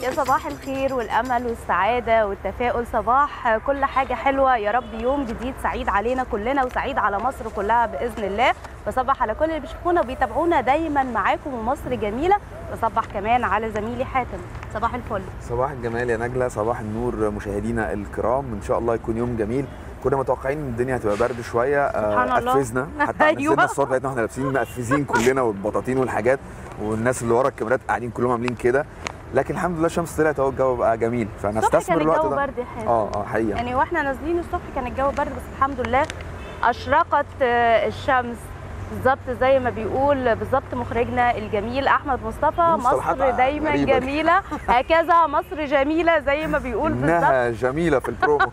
يا صباح الخير والامل والسعاده والتفاؤل صباح كل حاجه حلوه يا رب يوم جديد سعيد علينا كلنا وسعيد على مصر كلها باذن الله بصبح على كل اللي بيشوفونا وبيتابعونا دايما معاكم ومصر جميله بصبح كمان على زميلي حاتم صباح الفل صباح الجمال يا نجلة صباح النور مشاهدينا الكرام ان شاء الله يكون يوم جميل كنا متوقعين ان الدنيا هتبقى برد شويه سبحان الله. قفزنا حتى أيوة. نزلنا الصور بتاعتنا واحنا لابسين مقفزين كلنا والبطاطين والحاجات والناس اللي ورا الكاميرات قاعدين كلهم عاملين كده لكن الحمد لله الشمس طلعت اهو الجو بقى جميل الصبح كان فنستثمر الوقت الجو ده برد يا حاتم اه اه حقيقه يعني واحنا نازلين الصبح كان الجو برد بس الحمد لله اشرقت آه، الشمس بالظبط زي ما بيقول بالظبط مخرجنا الجميل احمد مصطفى مصطلحات مصر دايما غريبة. جميله هكذا مصر جميله زي ما بيقول بالظبط انها جميله في البرومو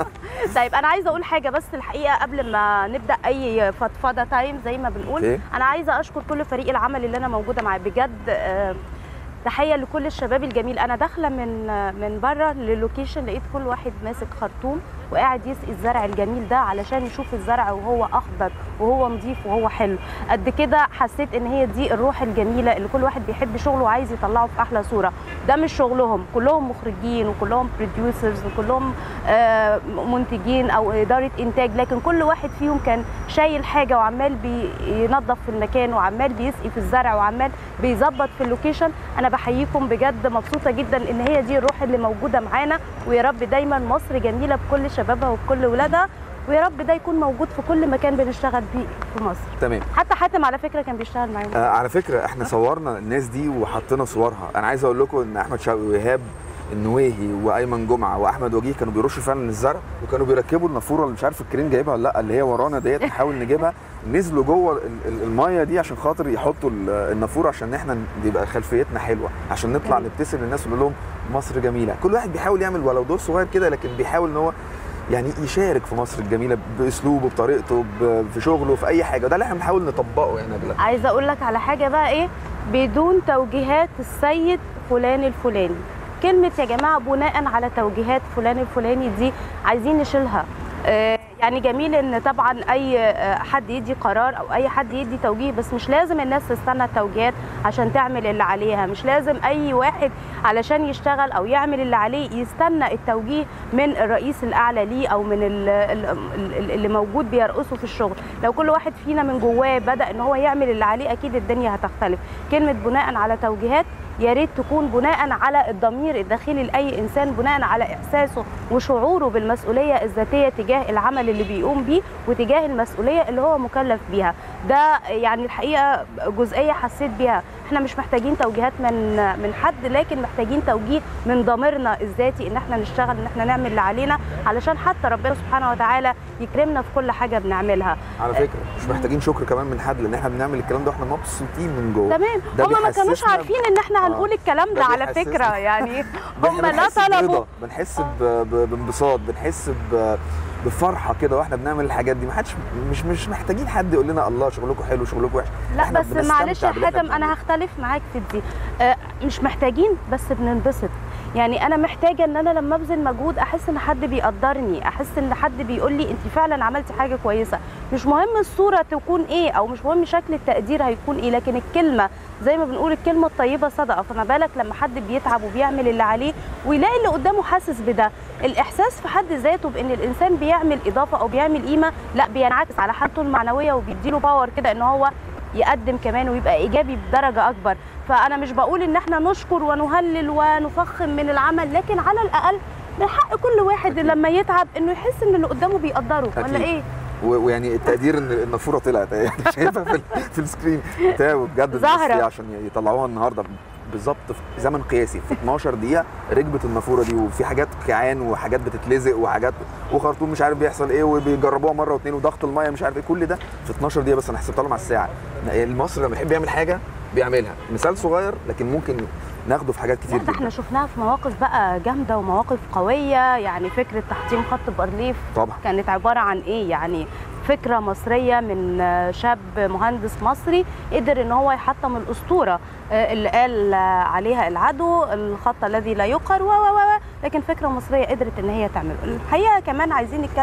طيب انا عايزه اقول حاجه بس الحقيقه قبل ما نبدا اي فضفضه تايم زي ما بنقول أوكي. انا عايزه اشكر كل فريق العمل اللي انا موجوده معاه بجد آه، تحيه لكل الشباب الجميل انا داخله من آه، من بره للوكيشن لقيت كل واحد ماسك خرطوم وقاعد يسقي الزرع الجميل ده علشان يشوف الزرع وهو اخضر وهو نظيف وهو حلو قد كده حسيت ان هي دي الروح الجميله اللي كل واحد بيحب شغله وعايز يطلعه في احلى صوره ده مش شغلهم كلهم مخرجين وكلهم بروديوسرز وكلهم آه، منتجين او اداره انتاج لكن كل واحد فيهم كان شايل حاجه وعمال بينظف في المكان وعمال بيسقي في الزرع وعمال بيظبط في اللوكيشن انا بحييكم بجد مبسوطه جدا ان هي دي الروح اللي موجوده معانا ويا رب دايما مصر جميله بكل شبابها وبكل ولادها ويا رب ده يكون موجود في كل مكان بنشتغل بيه في مصر تمام حتى حاتم على فكره كان بيشتغل معانا آه على فكره احنا صورنا الناس دي وحطينا صورها انا عايز اقول لكم ان احمد شوقي وإيهاب النويهي وايمن جمعه واحمد وجيه كانوا بيرشوا فعلا الزرع وكانوا بيركبوا النافوره اللي مش عارف الكريم جايبها ولا لا اللي هي ورانا ديت نحاول نجيبها نزلوا جوه ال- ال- الميه دي عشان خاطر يحطوا ال- النافوره عشان احنا يبقى خلفيتنا حلوه عشان نطلع جميل. نبتسم للناس ونقول لهم مصر جميله كل واحد بيحاول يعمل ولو دور صغير كده لكن بيحاول ان هو يعني يشارك في مصر الجميله باسلوبه بطريقته ب- في شغله في اي حاجه وده اللي احنا بنحاول نطبقه يا نجله عايزه اقول لك على حاجه بقى ايه بدون توجيهات السيد فلان الفلاني كلمه يا جماعه بناء على توجيهات فلان الفلاني دي عايزين نشيلها آه، يعني جميل ان طبعا اي آه، حد يدي قرار او اي حد يدي توجيه بس مش لازم الناس تستنى التوجيهات عشان تعمل اللي عليها مش لازم اي واحد علشان يشتغل او يعمل اللي عليه يستنى التوجيه من الرئيس الاعلى ليه او من ال- ال- ال- اللي موجود بيرقصه في الشغل لو كل واحد فينا من جواه بدا ان هو يعمل اللي عليه اكيد الدنيا هتختلف كلمه بناء على توجيهات يا ريت تكون بناء على الضمير الداخلي لاي انسان بناء على احساسه وشعوره بالمسؤوليه الذاتيه تجاه العمل اللي بيقوم بيه وتجاه المسؤوليه اللي هو مكلف بيها ده يعني الحقيقه جزئيه حسيت بيها احنا مش محتاجين توجيهات من من حد لكن محتاجين توجيه من ضميرنا الذاتي ان احنا نشتغل ان احنا نعمل اللي علينا علشان حتى ربنا سبحانه وتعالى يكرمنا في كل حاجه بنعملها على فكره مش محتاجين شكر كمان من حد لان احنا بنعمل الكلام ده واحنا مبسوطين من جوه تمام ده هم ما كانوش بيحسسنا- عارفين ان احنا آه. هنقول الكلام ده ده على بيحسسنا- فكره يعني ده هم إحنا لا بنحس طلبوا برضا، بنحس ب- ب- بانبساط بنحس ب- بفرحه كده واحنا بنعمل الحاجات دي ما حدش مش مش محتاجين حد يقول لنا الله شغلكم حلو شغلكم وحش لا إحنا بس بنستمتع معلش يا باللي إحنا حاتم انا بنعمله. هختلف معاك في دي آه، مش محتاجين بس بننبسط يعني انا محتاجه ان انا لما ابذل مجهود احس ان حد بيقدرني احس ان حد بيقول لي انت فعلا عملتي حاجه كويسه مش مهم الصوره تكون ايه او مش مهم شكل التقدير هيكون ايه لكن الكلمه زي ما بنقول الكلمه الطيبه صدقه فما بالك لما حد بيتعب وبيعمل اللي عليه ويلاقي اللي قدامه حاسس بده الاحساس في حد ذاته بان الانسان بيعمل اضافه او بيعمل قيمه لا بينعكس على حالته المعنويه وبيديله باور كده ان هو يقدم كمان ويبقى ايجابي بدرجه اكبر فانا مش بقول ان احنا نشكر ونهلل ونفخم من العمل لكن على الاقل من حق كل واحد لما يتعب انه يحس ان اللي قدامه بيقدره ولا أكيد. ايه و- ويعني التقدير ان النافوره طلعت يعني شايفها في, ال- في السكرين بتاعي بجد الناس زهرة. دي عشان يطلعوها النهارده بالظبط في زمن قياسي في 12 دقيقه ركبت النافوره دي وفي حاجات كيعان وحاجات بتتلزق وحاجات وخرطوم مش عارف بيحصل ايه وبيجربوها مره واثنين وضغط الميه مش عارف ايه كل ده في 12 دقيقه بس انا حسبتها لهم على الساعه المصري لما يحب يعمل حاجه بيعملها مثال صغير لكن ممكن ناخده في حاجات لا كتير ده احنا جدا شفناها في مواقف بقى جامده ومواقف قويه يعني فكره تحطيم خط بارليف طبعا كانت عباره عن ايه يعني فكره مصريه من شاب مهندس مصري قدر ان هو يحطم الاسطوره آه، اللي قال آه، عليها العدو الخط الذي لا يقهر و و و لكن فكره مصريه قدرت ان هي تعمله الحقيقه كمان عايزين نتكلم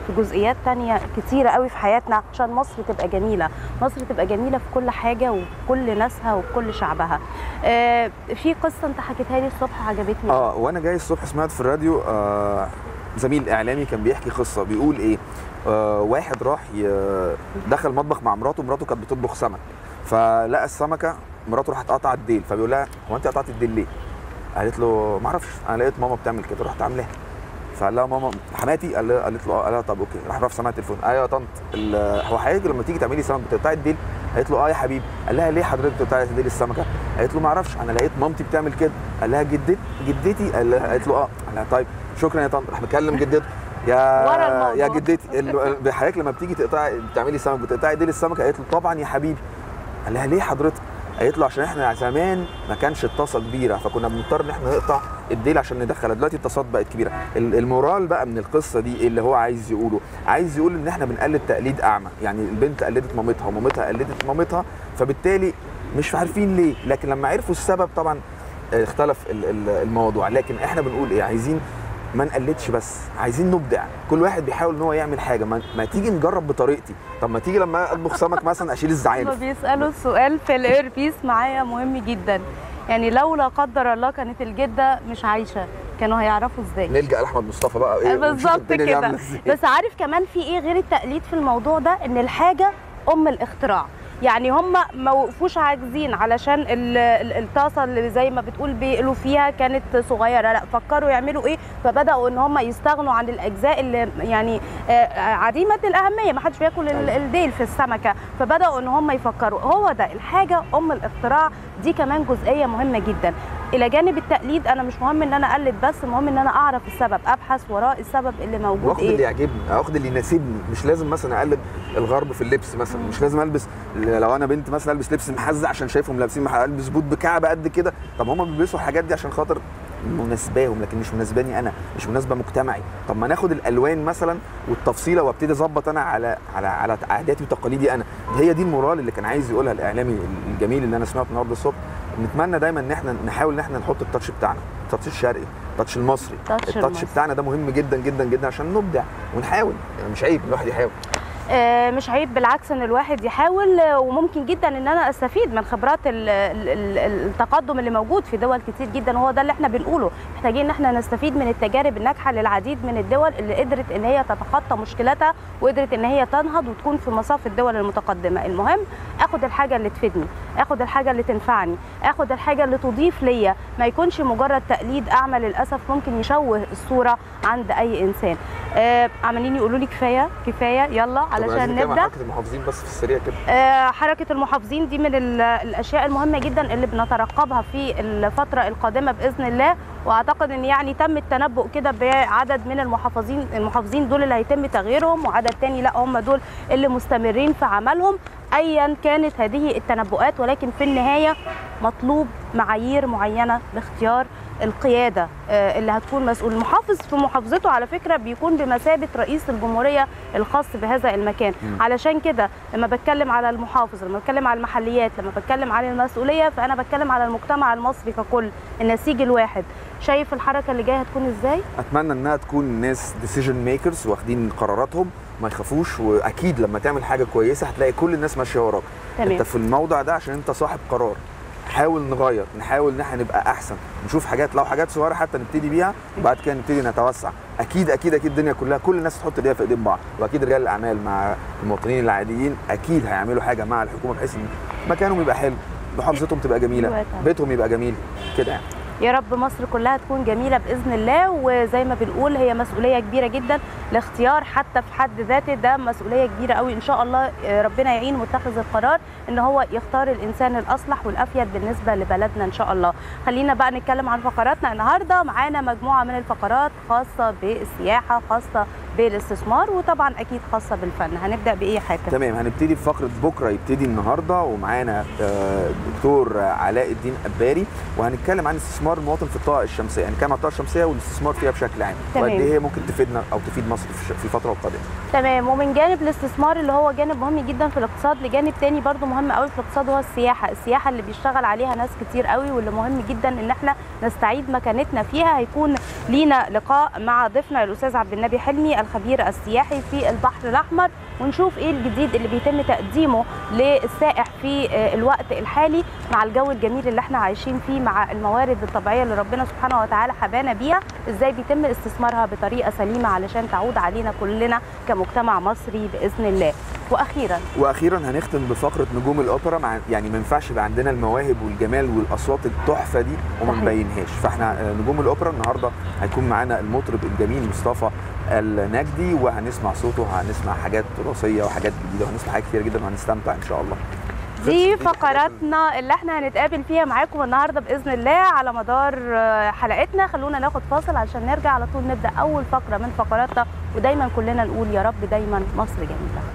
في جزئيات تانية كتيرة قوي في حياتنا عشان مصر تبقى جميلة مصر تبقى جميلة في كل حاجة وكل ناسها وكل شعبها آه في قصة انت حكيتها لي الصبح عجبتني اه وانا جاي الصبح سمعت في الراديو آه زميل اعلامي كان بيحكي قصه بيقول ايه آه واحد راح ي- دخل مطبخ مع مراته مراته كانت بتطبخ سمك فلقى السمكه مراته راحت قطعت الديل فبيقول لها هو انت قطعت الديل ليه؟ قالت له ما اعرفش انا لقيت ماما بتعمل كده رحت عاملاها فقال لها ماما حماتي قال لها قالت له اه قال لها طب اوكي راح رافع سماعه التليفون ايوه يا طنط ال- هو حضرتك لما تيجي تعملي سمك بتقطعي الديل قالت له اه يا حبيبي قال لها ليه حضرتك بتقطعي ديل السمكه قالت له ما اعرفش انا لقيت مامتي بتعمل كده قال لها جدتي جدتي قال لها قالت له اه قال لها طيب شكرا يا طنط راح مكلم جدته ورا يا الموضوع. يا جدتي ال- حضرتك لما بتيجي تقطعي بتعملي سمك بتقطعي ديل السمكه قالت له طبعا يا حبيبي قال لها ليه حضرتك قالت له عشان احنا زمان ما كانش الطاسه كبيره فكنا بنضطر ان احنا نقطع الديل عشان ندخلها دلوقتي الطاسات بقت كبيره ال- المورال بقى من القصه دي اللي هو عايز يقوله عايز يقول ان احنا بنقلد تقليد اعمى يعني البنت قلدت مامتها ومامتها قلدت مامتها فبالتالي مش عارفين ليه لكن لما عرفوا السبب طبعا آه، اختلف ال- ال- الموضوع لكن احنا بنقول ايه عايزين ما نقلدش بس عايزين نبدع كل واحد بيحاول ان هو يعمل حاجه ما, ما تيجي نجرب بطريقتي طب ما تيجي لما اطبخ سمك مثلا اشيل هما الزعانف بيسألوا السؤال في الايربيس معايا مهم جدا يعني لو لا قدر الله كانت الجدة مش عايشة كانوا هيعرفوا ازاي نلجا لاحمد مصطفى بقى ايه ونشوف بالظبط الدنيا دي كده عاملة إزاي. بس عارف كمان في ايه غير التقليد في الموضوع ده ان الحاجه ام الاختراع يعني هم ما وقفوش عاجزين علشان ال- ال- الطاسه اللي زي ما بتقول بيقلوا فيها كانت صغيره لا فكروا يعملوا ايه فبداوا ان هم يستغنوا عن الاجزاء اللي يعني آه، عديمه الاهميه ما حدش بياكل ال- أيوة. الديل في السمكه فبداوا ان هم يفكروا هو ده الحاجه ام الاختراع دي كمان جزئيه مهمه جدا الى جانب التقليد انا مش مهم ان انا اقلد بس المهم ان انا اعرف السبب ابحث وراء السبب اللي موجود واخد اللي ايه يعجبني اخد اللي يناسبني مش لازم مثلا اقلد الغرب في اللبس مثلا مش لازم البس لو انا بنت مثلا البس لبس محزق عشان شايفهم لابسين مح- البس بوت بكعب قد كده طب هم بيلبسوا الحاجات دي عشان خاطر مناسباهم لكن مش مناسباني انا مش مناسبه مجتمعي طب ما ناخد الالوان مثلا والتفصيله وابتدي اظبط انا على على على عاداتي وتقاليدي انا هي دي المورال اللي كان عايز يقولها الاعلامي الجميل اللي انا سمعته النهارده الصبح نتمنى دايما ان احنا نحاول ان احنا نحط التاتش بتاعنا التاتش الشرقي التاتش المصري التاتش التاتش المصري. بتاعنا ده مهم جدا جدا جدا عشان نبدع ونحاول يعني مش عيب الواحد يحاول آه، مش عيب بالعكس ان الواحد يحاول آه، وممكن جدا ان انا استفيد من خبرات ال- ال- ال- التقدم اللي موجود في دول كتير جدا وهو ده اللي احنا بنقوله محتاجين ان احنا نستفيد من التجارب الناجحه للعديد من الدول اللي قدرت ان هي تتخطى مشكلاتها وقدرت ان هي تنهض وتكون في مصاف الدول المتقدمه المهم اخد الحاجه اللي تفيدني اخد الحاجه اللي تنفعني اخد الحاجه اللي تضيف ليا ما يكونش مجرد تقليد اعمى للاسف ممكن يشوه الصوره عند اي انسان آه عمالين يقولوا لي كفايه كفايه يلا طب عايزين علشان نتكلم عن نبدا حركه المحافظين بس في السريع كده آه، حركة المحافظين دي من ال- الأشياء المهمة جدا اللي بنترقبها في الفترة القادمة بإذن الله وأعتقد أن يعني تم التنبؤ كده بعدد من المحافظين المحافظين دول اللي هيتم تغييرهم وعدد تاني لا هم دول اللي مستمرين في عملهم أيا كانت هذه التنبؤات ولكن في النهاية مطلوب معايير معينة لاختيار القيادة آه، اللي هتكون مسؤول المحافظ في محافظته على فكرة بيكون بمثابة رئيس الجمهورية الخاص بهذا المكان مم. علشان كده لما بتكلم على المحافظ لما بتكلم على المحليات لما بتكلم على المسؤوليه فانا بتكلم على المجتمع المصري ككل النسيج الواحد شايف الحركه اللي جايه هتكون ازاي اتمنى انها تكون ناس ديسيجن ميكرز واخدين قراراتهم ما يخافوش واكيد لما تعمل حاجه كويسه هتلاقي كل الناس ماشيه وراك تمام. انت في الموضع ده عشان انت صاحب قرار نحاول نغير نحاول ان احنا نبقى احسن نشوف حاجات لو حاجات صغيره حتى نبتدي بيها وبعد كده نبتدي نتوسع اكيد اكيد اكيد الدنيا كلها كل الناس تحط ايديها في ايدين بعض واكيد رجال الاعمال مع المواطنين العاديين اكيد هيعملوا حاجه مع الحكومه بحيث ان مكانهم يبقى حلو محافظتهم تبقى جميله أيوة طبعا. بيتهم يبقى جميل كده يعني يا رب مصر كلها تكون جميله باذن الله وزي ما بنقول هي مسؤوليه كبيره جدا الاختيار حتى في حد ذاته ده مسؤوليه كبيره قوي ان شاء الله آه، ربنا يعين متخذ القرار ان هو يختار الانسان الاصلح والافيد بالنسبه لبلدنا ان شاء الله خلينا بقى نتكلم عن فقراتنا النهارده معانا مجموعه من الفقرات خاصه بالسياحه خاصه بالاستثمار وطبعا اكيد خاصه بالفن هنبدا بايه يا حاتم تمام هنبتدي بفقره بكره يبتدي النهارده ومعانا آه، دكتور علاء الدين أباري وهنتكلم عن استثمار المواطن في الطاقه الشمسيه هنتكلم عن الطاقه الشمسيه والاستثمار فيها بشكل عام تمام. وقد ايه هي ممكن تفيدنا او تفيد مصر في الش- في الفتره القادمه تمام ومن جانب الاستثمار اللي هو جانب مهم جدا في الاقتصاد لجانب تاني برضو مهم قوي في الاقتصاد هو السياحه السياحه اللي بيشتغل عليها ناس كتير قوي واللي مهم جدا ان احنا نستعيد مكانتنا فيها هيكون لينا لقاء مع ضيفنا الاستاذ عبد النبي حلمي الخبير السياحي في البحر الاحمر ونشوف ايه الجديد اللي بيتم تقديمه للسائح في الوقت الحالي مع الجو الجميل اللي احنا عايشين فيه مع الموارد الطبيعيه اللي ربنا سبحانه وتعالى حبانا بيها ازاي بيتم استثمارها بطريقه سليمه علشان تعود علينا كلنا كمجتمع مصري باذن الله واخيرا واخيرا هنختم بفقره نجوم الاوبرا مع يعني ما ينفعش يبقى عندنا المواهب والجمال والاصوات التحفه دي وما صحيح. نبينهاش فاحنا نجوم الاوبرا النهارده هيكون معانا المطرب الجميل مصطفى النجدي وهنسمع صوته وهنسمع حاجات تراثيه وحاجات جديده وهنسمع حاجات كتير جدا وهنستمتع ان شاء الله دي فقراتنا اللي احنا هنتقابل فيها معاكم النهارده باذن الله على مدار آه، حلقتنا خلونا ناخد فاصل عشان نرجع على طول نبدا اول فقره من فقراتنا ودايما كلنا نقول يا رب دايما مصر جميله